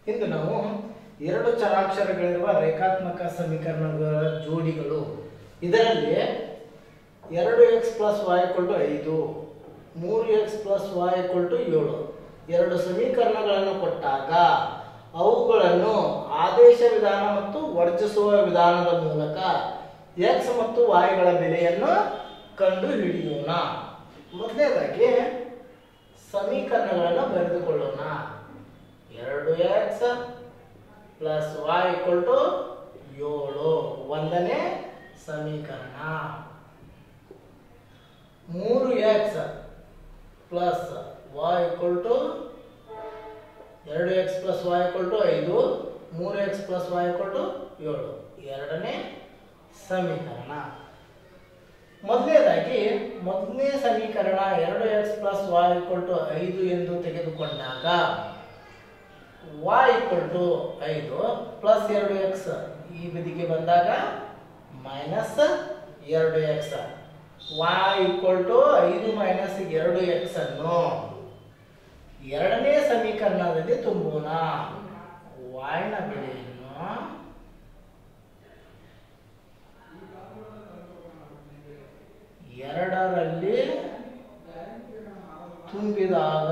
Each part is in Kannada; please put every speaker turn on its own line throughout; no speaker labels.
ಇಂದು ನಾವು ಎರಡು ಚರಾಕ್ಷರಗಳಿರುವ ರೇಖಾತ್ಮಕ ಸಮೀಕರಣಗಳ ಜೋಡಿಗಳು ಇದರಲ್ಲಿ ಎರಡು ಎಕ್ಸ್ ಪ್ಲಸ್ ವಾಯ್ ಟು ಐದು ಮೂರು ಎಕ್ಸ್ ಪ್ಲಸ್ ವಾಯ್ ಟು ಏಳು ಎರಡು ಸಮೀಕರಣಗಳನ್ನು ಕೊಟ್ಟಾಗ ಅವುಗಳನ್ನು ಆದೇಶ ವಿಧಾನ ಮತ್ತು ವರ್ಜಿಸುವ ವಿಧಾನದ ಮೂಲಕ ಎಕ್ಸ್ ಮತ್ತು ವಾಯ್ಗಳ ಬೆಲೆಯನ್ನು ಕಂಡು ಹಿಡಿಯೋಣ ಮೊದಲನೇದಾಗಿ ಸಮೀಕರಣಗಳನ್ನು ಬರೆದುಕೊಳ್ಳೋಣ ಎರಡು ಎಕ್ಸ್ ಪ್ಲಸ್ ವಾಯ್ ಟು ಏಳು ಒಂದನೇ ಸಮೀಕರಣ ಮೂರು ಎಕ್ಸ್ ಪ್ಲಸ್ ವಾಯ್ ಟು ಎರಡು ಎಕ್ಸ್ ಪ್ಲಸ್ ವಾಯ್ ಟು ಐದು ಮೂರು ಎಕ್ಸ್ ಪ್ಲಸ್ ವಾಯ್ ಟು ಏಳು ಎರಡನೇ ಸಮೀಕರಣ ಮೊದಲನೇದಾಗಿ ಮೊದಲನೇ ಸಮೀಕರಣ ಎರಡು ಎಕ್ಸ್ ಪ್ಲಸ್ ವಾಯ್ ಟು ಐದು ಎಂದು ತೆಗೆದುಕೊಂಡಾಗ ವಾಯ್ ಟು ಐದು ಪ್ಲಸ್ ಎರಡು ಎಕ್ಸ್ ಈ ಬದಿಗೆ ಬಂದಾಗ ಮೈನಸ್ ಎರಡು ಎಕ್ಸ್ ವಾಯ್ ಟು ಐದು ಮೈನಸ್ ಎರಡು ಎಕ್ಸ್ ಅನ್ನು ಎರಡನೇ ಸಮೀಕರಣದಲ್ಲಿ ತುಂಬೋಣ ವಾಯ್ನ ಬೆಲೆಯನ್ನು ಎರಡರಲ್ಲಿ ತುಂಬಿದಾಗ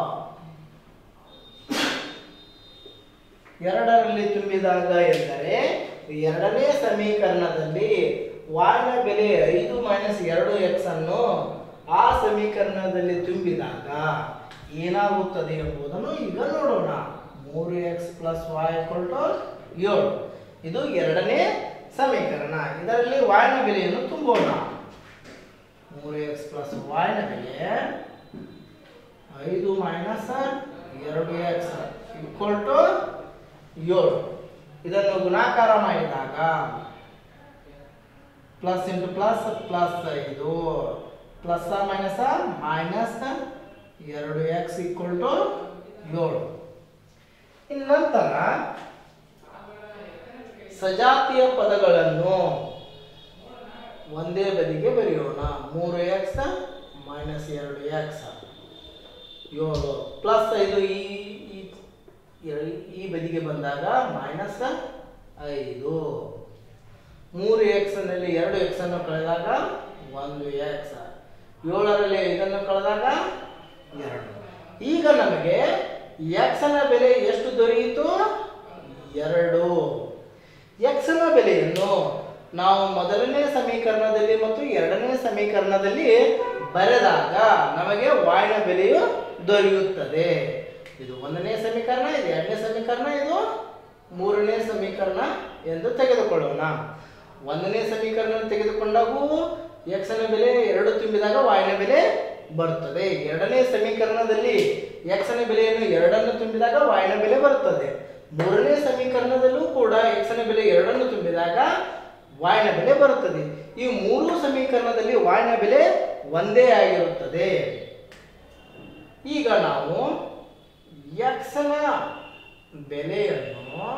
ಎರಡರಲ್ಲಿ ತುಂಬಿದಾಗ ಎಂದರೆ ಎರಡನೇ ಸಮೀಕರಣದಲ್ಲಿ ವಾಯ್ನ ಬೆಲೆ ಐದು ಮೈನಸ್ ಎರಡು ಎಕ್ಸ್ ಅನ್ನು ಆ ಸಮೀಕರಣದಲ್ಲಿ ತುಂಬಿದಾಗ ಏನಾಗುತ್ತದೆ ಎಂಬುದನ್ನು ಈಗ ನೋಡೋಣ ಮೂರು ಎಕ್ಸ್ ಪ್ಲಸ್ ವಾಯ್ ಟು ಏಳು ಇದು ಎರಡನೇ ಸಮೀಕರಣ ಇದರಲ್ಲಿ ವಾಯ್ನ ಬೆಲೆಯನ್ನು ತುಂಬೋಣ ಮೂರು ಎಕ್ಸ್ ಪ್ಲಸ್ ವಾಯ್ನ ಬೆಲೆ ಐದು ಮೈನಸ್ ಎರಡು ಎಕ್ಸ್ ಈಕ್ವಲ್ ಟು ಏಳು ಇದನ್ನು ಗುಣಾಕಾರ ಮಾಡಿದಾಗ ಪ್ಲಸ್ ಇಂಟು ಪ್ಲಸ್ ಪ್ಲಸ್ ಐದು ಪ್ಲಸ್ ಮೈನಸ್ ಮೈನಸ್ ಎರಡು ಎಕ್ಸ್ ಈಕ್ವಲ್ ಟು ಏಳು ಇನ್ನು ನಂತರ ಸಜಾತಿಯ ಪದಗಳನ್ನು ಒಂದೇ ಬದಿಗೆ ಬರೆಯೋಣ ಮೂರು ಎಕ್ಸ್ ಮೈನಸ್ ಎರಡು ಎಕ್ಸ್ ಏಳು ಪ್ಲಸ್ ಐದು ಈ ಈ- ಎರ- ಈ ಬದಿಗೆ ಬಂದಾಗ ಮೈನಸ್ ಐದು ಮೂರು ಎಕ್ಸ್ ನಲ್ಲಿ ಎರಡು ಎಕ್ಸ್ ಅನ್ನು ಕಳೆದಾಗ ಒಂದು ಎಕ್ಸ್ ಏಳರಲ್ಲಿ ಐದನ್ನು ಕಳೆದಾಗ ಎರಡು ಈಗ ನಮಗೆ ಎಕ್ಸ್ ನ ಬೆಲೆ ಎಷ್ಟು ದೊರೆಯಿತು ಎರಡು ಎಕ್ಸ್ ನ ಬೆಲೆಯನ್ನು ನಾವು ಮೊದಲನೇ ಸಮೀಕರಣದಲ್ಲಿ ಮತ್ತು ಎರಡನೇ ಸಮೀಕರಣದಲ್ಲಿ ಬರೆದಾಗ ನಮಗೆ ವಾಯ್ನ ಬೆಲೆಯು ದೊರೆಯುತ್ತದೆ ಇದು ಒಂದನೇ ಸಮೀಕರಣ ಇದು ಎರಡನೇ ಸಮೀಕರಣ ಇದು ಮೂರನೇ ಸಮೀಕರಣ ಎಂದು ತೆಗೆದುಕೊಳ್ಳೋಣ ಒಂದನೇ ಸಮೀಕರಣ ತೆಗೆದುಕೊಂಡಾಗೂ ಎಕ್ಸ್ ನ ಬೆಲೆ ಎರಡು ತುಂಬಿದಾಗ ವಾಯ್ನ ಬೆಲೆ ಬರುತ್ತದೆ ಎರಡನೇ ಸಮೀಕರಣದಲ್ಲಿ ಎಕ್ಸ್ ನ ಬೆಲೆಯನ್ನು ಎರಡನ್ನು ತುಂಬಿದಾಗ ವಾಯ್ನ ಬೆಲೆ ಬರುತ್ತದೆ ಮೂರನೇ ಸಮೀಕರಣದಲ್ಲೂ ಕೂಡ ಎಕ್ಸ್ ನ ಬೆಲೆ ಎರಡನ್ನು ತುಂಬಿದಾಗ ವಾಯ್ನ ಬೆಲೆ ಬರುತ್ತದೆ ಈ ಮೂರು ಸಮೀಕರಣದಲ್ಲಿ ವಾಯ್ನ ಬೆಲೆ ಒಂದೇ ಆಗಿರುತ್ತದೆ ಈಗ ನಾವು ಎಕ್ಸ್ ನ ಬೆಲೆಯನ್ನು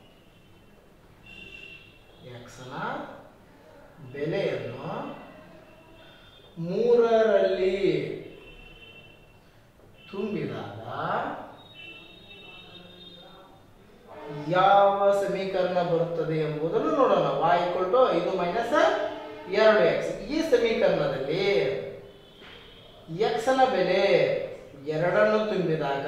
ಎಕ್ಸ್ ನ ಬೆಲೆಯನ್ನು ಮೂರರಲ್ಲಿ ತುಂಬಿದಾಗ ಯಾವ ಸಮೀಕರಣ ಬರುತ್ತದೆ ಎಂಬುದನ್ನು ನೋಡೋಣ y ಟು ಐದು ಮೈನಸ್ ಎರಡು ಎಕ್ಸ್ ಈ ಸಮೀಕರಣದಲ್ಲಿ ಎಕ್ಸ್ ನ ಬೆಲೆ ಎರಡನ್ನು ತುಂಬಿದಾಗ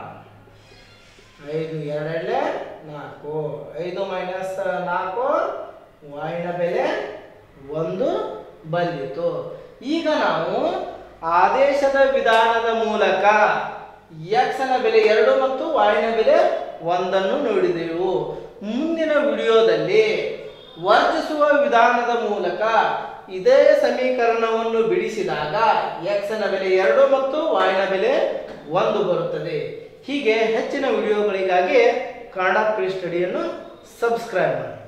ಐದು ಎರಡಲ್ಲೇ ನಾಲ್ಕು ಐದು ಮೈನಸ್ ನಾಲ್ಕು ವಾಯ್ನ ಬೆಲೆ ಒಂದು ಬಂದಿತು ಈಗ ನಾವು ಆದೇಶದ ವಿಧಾನದ ಮೂಲಕ ಎಕ್ಸ್ ನ ಬೆಲೆ ಎರಡು ಮತ್ತು ವಾಯ್ನ ಬೆಲೆ ಒಂದನ್ನು ನೋಡಿದೆವು ಮುಂದಿನ ವಿಡಿಯೋದಲ್ಲಿ ವರ್ಜಿಸುವ ವಿಧಾನದ ಮೂಲಕ ಇದೇ ಸಮೀಕರಣವನ್ನು ಬಿಡಿಸಿದಾಗ ಎಕ್ಸ್ ನ ಬೆಲೆ ಎರಡು ಮತ್ತು ವಾಯ್ನ ಬೆಲೆ ಒಂದು ಬರುತ್ತದೆ ಹೀಗೆ ಹೆಚ್ಚಿನ ವಿಡಿಯೋಗಳಿಗಾಗಿ ಕನ್ನಡ ಪ್ರೀ ಸ್ಟಡಿಯನ್ನು ಸಬ್ಸ್ಕ್ರೈಬ್ ಮಾಡಿ